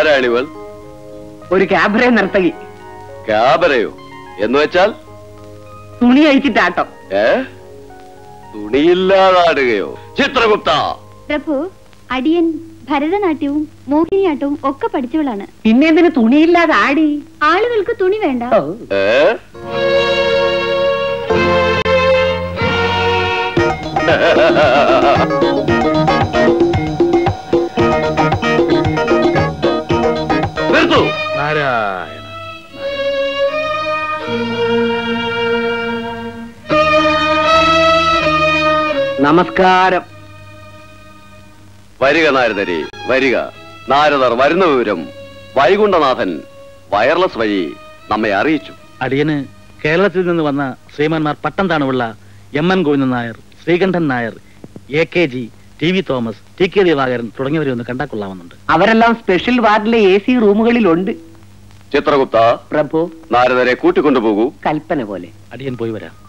ആരാണിവൾ ഒരു ക്യാബറെ നർത്തകി ക്യാബറയോ എന്ന് വെച്ചാൽ തുണി അഴിച്ചിട്ടാട്ടോ ഏ തുണിയില്ലാതാടുകയോ ചിത്രഗുപ്ത പ്രഭു അടിയൻ ഭരതനാട്യവും മോഹിനിയാട്ടവും ഒക്കെ പഠിച്ചവളാണ് പിന്നെ എന്തിനു തുണിയില്ലാതെ ആടി ആളുകൾക്ക് തുണി വേണ്ട ഓ, ഏ നിർത്തൂ നാരായണ നമസ്കാരം വരിക നാരദരെ വരിക നാരദർ വരുന്ന വിവരം വൈകുണ്ഠനാഥൻ വയർലെസ് വഴി നമ്മെ അറിയിച്ചു അടിയന് കേരളത്തിൽ നിന്ന് വന്ന ശ്രീമാന്മാർ പട്ടം താണുള്ള M N Govindan Nair Sreekantan Nair A K G T V Thomas T K Divakaran തുടങ്ങിയവരെ ഒന്ന് കണ്ടാൽ കൊള്ളാമെന്നുണ്ട് അവരെല്ലാം സ്പെഷ്യൽ വാർഡിലെ എ സി റൂമുകളിലുണ്ട് ചിത്രഗുപ്ത പ്രഭു നാരദരെ കൂട്ടിക്കൊണ്ടുപോകൂ കൽപ്പന പോലെ അടിയൻ പോയി വരാം